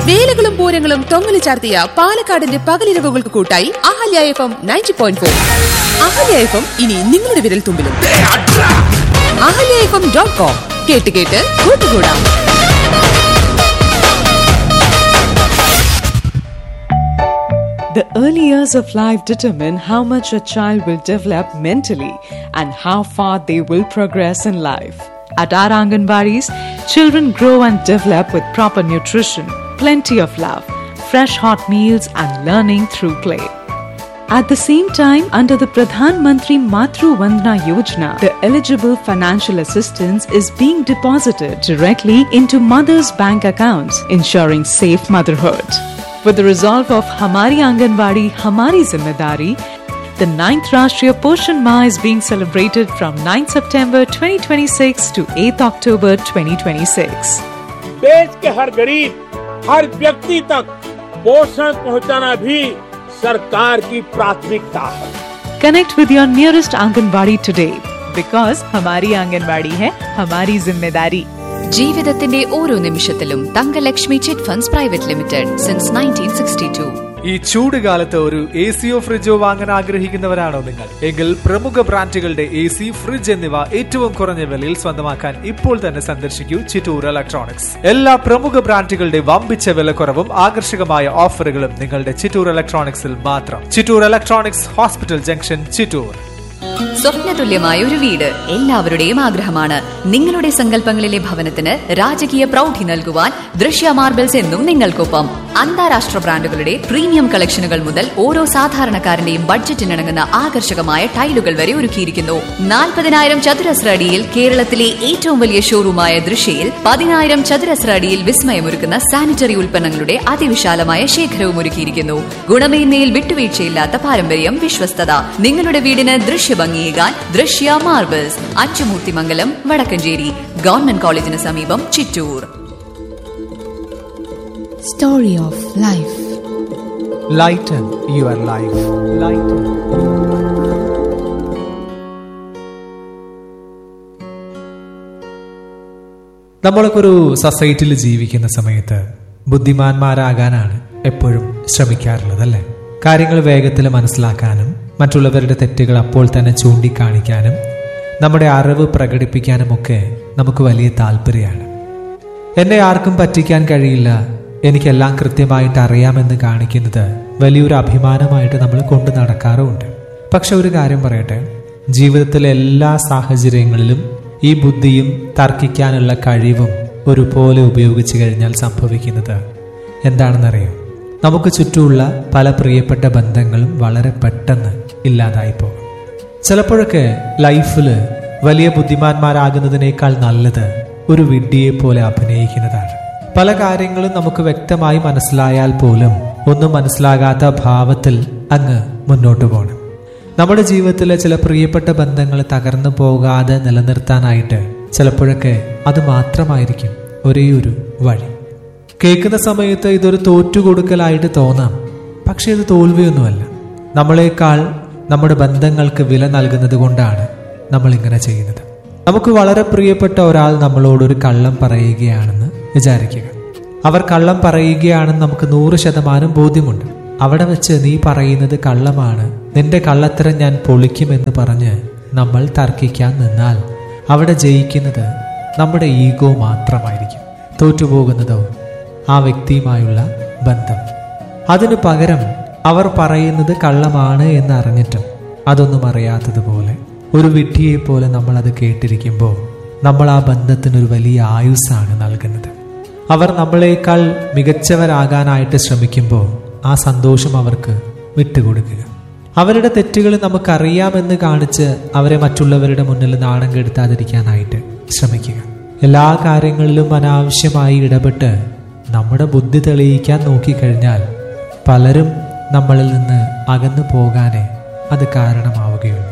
വേലകളും പൂരങ്ങളും തൊങ്ങലു ചാർത്തിയ പാലക്കാടിന്റെ പകലിരവുകൾക്ക് കൂട്ടായി Ahalya F M ninety point four Ahalya F M ഇനി നിങ്ങളുടെ വിരൽ തുമ്പിലും Ahalya F M dot com കേട്ട് കേട്ട് കൂട്ടുകൂടാം The early years of life determine how much a child will develop mentally and how far they will progress in life. At our Anganwadis, children grow and develop with proper nutrition, plenty of love, fresh hot meals, and learning through play. At the same time, under the Pradhan Mantri Matru Vandana Yojana, the eligible financial assistance is being deposited directly into mothers' bank accounts, ensuring safe motherhood. With the resolve of Hamari Anganwadi, Hamari Zimmedari, the 9th Rashtriya Poshan Ma is being celebrated from 9 September 2026 to 8 October 2026. देश के हर गरीब हर व्यक्ति तक पोषण पहुंचाना भी सरकार की प्राथमिकता है Connect with your nearest Anganwadi today because Hamari Anganwadi hai Hamari Zimmedari. ജീവിതത്തിന്റെ ഓരോ നിമിഷത്തിലും Thangalakshmi chit funds private limited since nineteen sixty two ഈ ചൂട് കാലത്ത് ഒരു എ സിയോ ഫ്രിഡ്ജോ വാങ്ങാൻ ആഗ്രഹിക്കുന്നവരാണോ നിങ്ങൾ എങ്കിൽ പ്രമുഖ ബ്രാൻഡുകളുടെ എ സി ഫ്രിഡ്ജ് എന്നിവ ഏറ്റവും കുറഞ്ഞ വിലയിൽ സ്വന്തമാക്കാൻ ഇപ്പോൾ തന്നെ സന്ദർശിക്കൂ ചിറ്റൂർ ഇലക്ട്രോണിക്സ് എല്ലാ പ്രമുഖ ബ്രാൻഡുകളുടെ വമ്പിച്ച വിലക്കുറവും ആകർഷകമായ ഓഫറുകളും നിങ്ങളുടെ ചിറ്റൂർ ഇലക്ട്രോണിക്സിൽ മാത്രം Chittur electronics hospital junction Chittur സ്വപ്നതുല്യമായ ഒരു വീട് എല്ലാവരുടെയും ആഗ്രഹമാണ് നിങ്ങളുടെ സങ്കല്പങ്ങളിലെ ഭവനത്തിന് രാജകീയ പ്രൗഢി നൽകുവാൻ ദൃശ്യ മാർബിൾസ് എന്നും നിങ്ങൾക്കൊപ്പം അന്താരാഷ്ട്ര ബ്രാൻഡുകളുടെ പ്രീമിയം കളക്ഷനുകൾ മുതൽ ഓരോ സാധാരണക്കാരന്റെയും ബഡ്ജറ്റിനിണങ്ങുന്ന ആകർഷകമായ ടൈലുകൾ വരെ ഒരുക്കിയിരിക്കുന്നു നാൽപ്പതിനായിരം ചതുരശ്ര അടിയിൽ കേരളത്തിലെ ഏറ്റവും വലിയ ഷോറൂമായ ദൃശ്യയിൽ പതിനായിരം ചതുരശ്ര അടിയിൽ വിസ്മയമൊരുക്കുന്ന സാനിറ്ററി ഉൽപ്പന്നങ്ങളുടെ അതിവിശാലമായ ശേഖരവും ഒരുക്കിയിരിക്കുന്നു ഗുണമേന്മയിൽ വിട്ടുവീഴ്ചയില്ലാത്ത പാരമ്പര്യം വിശ്വസ്തത നിങ്ങളുടെ വീടിന് ദൃശ്യഭംഗിയേകാൻ ദൃശ്യ മാർബിൾസ് അച്ചുമൂർത്തിമംഗലം വടക്കഞ്ചേരി ഗവൺമെന്റ് കോളേജിന് സമീപം Chittur Story of Life. Lighten your life lighten നമ്മളൊക്കെ ഒരു സൊസൈറ്റിയിൽ ജീവിക്കുന്ന സമയത്ത് ബുദ്ധിമാന്മാരാകാനാണ് എപ്പോഴും ശ്രമിക്കാറുള്ളത് അല്ലേ കാര്യങ്ങൾ വേഗത്തിൽ മനസ്സിലാക്കാനും മറ്റുള്ളവരുടെ തെറ്റുകൾ അപ്പോൾ തന്നെ ചൂണ്ടിക്കാണിക്കാനും നമ്മുടെ അറിവ് പ്രകടിപ്പിക്കാനുമൊക്കെ നമുക്ക് വലിയ താല്പര്യമാണ് എന്നെ ആർക്കും പറ്റിക്കാൻ കഴിയില്ല എനിക്കെല്ലാം കൃത്യമായിട്ട് അറിയാമെന്ന് കാണിക്കുന്നത് വലിയൊരു അഭിമാനമായിട്ട് നമ്മൾ കൊണ്ടു നടക്കാറുമുണ്ട് പക്ഷെ ഒരു കാര്യം പറയട്ടെ ജീവിതത്തിലെ എല്ലാ സാഹചര്യങ്ങളിലും ഈ ബുദ്ധിയും തർക്കിക്കാനുള്ള കഴിവും ഒരുപോലെ ഉപയോഗിച്ചു കഴിഞ്ഞാൽ സംഭവിക്കുന്നത് എന്താണെന്നറിയോ നമുക്ക് ചുറ്റുമുള്ള പല പ്രിയപ്പെട്ട ബന്ധങ്ങളും വളരെ പെട്ടെന്ന് ഇല്ലാതായി പോകും ചിലപ്പോഴൊക്കെ ലൈഫിൽ വലിയ ബുദ്ധിമാന്മാരാകുന്നതിനേക്കാൾ നല്ലത് ഒരു വിഡ്ഢിയെ പോലെ അഭിനയിക്കുന്നതാണ് പല കാര്യങ്ങളും നമുക്ക് വ്യക്തമായി മനസ്സിലായാൽ പോലും ഒന്നും മനസ്സിലാകാത്ത ഭാവത്തിൽ അങ്ങ് മുന്നോട്ട് പോകണം നമ്മുടെ ജീവിതത്തിലെ ചില പ്രിയപ്പെട്ട ബന്ധങ്ങൾ തകർന്നു പോകാതെ നിലനിർത്താനായിട്ട് ചിലപ്പോഴൊക്കെ അത് മാത്രമായിരിക്കും ഒരേ ഒരു വഴി കേൾക്കുന്ന സമയത്ത് ഇതൊരു തോറ്റുകൊടുക്കലായിട്ട് തോന്നാം പക്ഷെ ഇത് തോൽവിയൊന്നുമല്ല നമ്മളെക്കാൾ നമ്മുടെ ബന്ധങ്ങൾക്ക് വില നൽകുന്നത് കൊണ്ടാണ് നമ്മൾ ഇങ്ങനെ ചെയ്യുന്നത് നമുക്ക് വളരെ പ്രിയപ്പെട്ട ഒരാൾ നമ്മളോട് ഒരു കള്ളം പറയുകയാണെന്ന് വിചാരിക്കുക അവർ കള്ളം പറയുകയാണെന്ന് നമുക്ക് നൂറ് ശതമാനം ബോധ്യമുണ്ട് അവിടെ വെച്ച് നീ പറയുന്നത് കള്ളമാണ് നിന്റെ കള്ളത്തരം ഞാൻ പൊളിക്കുമെന്ന് പറഞ്ഞ് നമ്മൾ തർക്കിക്കാൻ നിന്നാൽ അവിടെ ജയിക്കുന്നത് നമ്മുടെ ഈഗോ മാത്രമായിരിക്കും തോറ്റുപോകുന്നതോ ആ വ്യക്തിയുമായുള്ള ബന്ധം അതിനു പകരം അവർ പറയുന്നത് കള്ളമാണ് എന്നറിഞ്ഞിട്ടും അതൊന്നും അറിയാത്തതുപോലെ ഒരു വിഡ്ഢിയെ പോലെ നമ്മൾ അത് കേട്ടിരിക്കുമ്പോൾ നമ്മൾ ആ ബന്ധത്തിനൊരു വലിയ ആയുസ്സാണ് നൽകുന്നത് അവർ നമ്മളെക്കാൾ മികച്ചവരാകാനായിട്ട് ശ്രമിക്കുമ്പോൾ ആ സന്തോഷം അവർക്ക് വിട്ടുകൊടുക്കുക അവരുടെ തെറ്റുകൾ നമുക്കറിയാമെന്ന് കാണിച്ച് അവരെ മറ്റുള്ളവരുടെ മുന്നിൽ നാണം കെടുത്താതിരിക്കാനായിട്ട് ശ്രമിക്കുക എല്ലാ കാര്യങ്ങളിലും അനാവശ്യമായി ഇടപെട്ട് നമ്മുടെ ബുദ്ധി തെളിയിക്കാൻ നോക്കിക്കഴിഞ്ഞാൽ പലരും നമ്മളിൽ നിന്ന് അകന്നു പോകാനേ അത് കാരണമാവുകയുള്ളൂ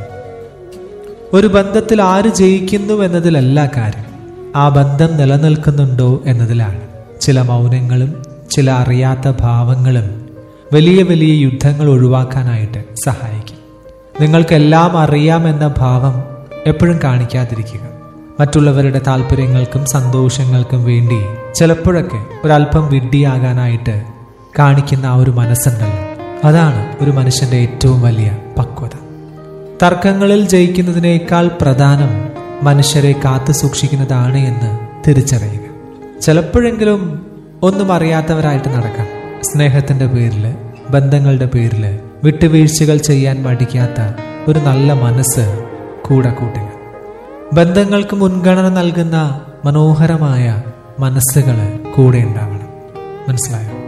ഒരു ബന്ധത്തിൽ ആര് ജയിക്കുന്നു എന്നതിലല്ല കാര്യം ആ ബന്ധം നിലനിൽക്കുന്നുണ്ടോ എന്നതിലാണ് ചില മൗനങ്ങളും ചില അറിയാത്ത ഭാവങ്ങളും വലിയ വലിയ യുദ്ധങ്ങൾ ഒഴിവാക്കാനായിട്ട് സഹായിക്കും നിങ്ങൾക്കെല്ലാം അറിയാമെന്ന ഭാവം എപ്പോഴും കാണിക്കാതിരിക്കുക മറ്റുള്ളവരുടെ താല്പര്യങ്ങൾക്കും സന്തോഷങ്ങൾക്കും വേണ്ടി ചിലപ്പോഴൊക്കെ ഒരല്പം വിഡ്ഢിയാകാനായിട്ട് കാണിക്കുന്ന ആ ഒരു മനസ്സുണ്ടല്ലോ അതാണ് ഒരു മനുഷ്യന്റെ ഏറ്റവും വലിയ പക്വത തർക്കങ്ങളിൽ ജയിക്കുന്നതിനേക്കാൾ പ്രധാനം മനുഷ്യരെ കാത്തു സൂക്ഷിക്കുന്നതാണ് എന്ന് തിരിച്ചറിയുക ചിലപ്പോഴെങ്കിലും ഒന്നും അറിയാത്തവരായിട്ട് നടക്കാം സ്നേഹത്തിന്റെ പേരില് ബന്ധങ്ങളുടെ പേരില് വിട്ടുവീഴ്ചകൾ ചെയ്യാൻ മടിക്കാത്ത ഒരു നല്ല മനസ്സ് കൂടെ കൂട്ടുക ബന്ധങ്ങൾക്ക് മുൻഗണന നൽകുന്ന മനോഹരമായ മനസ്സുകൾ കൂടെ ഉണ്ടാവണം മനസ്സിലായോ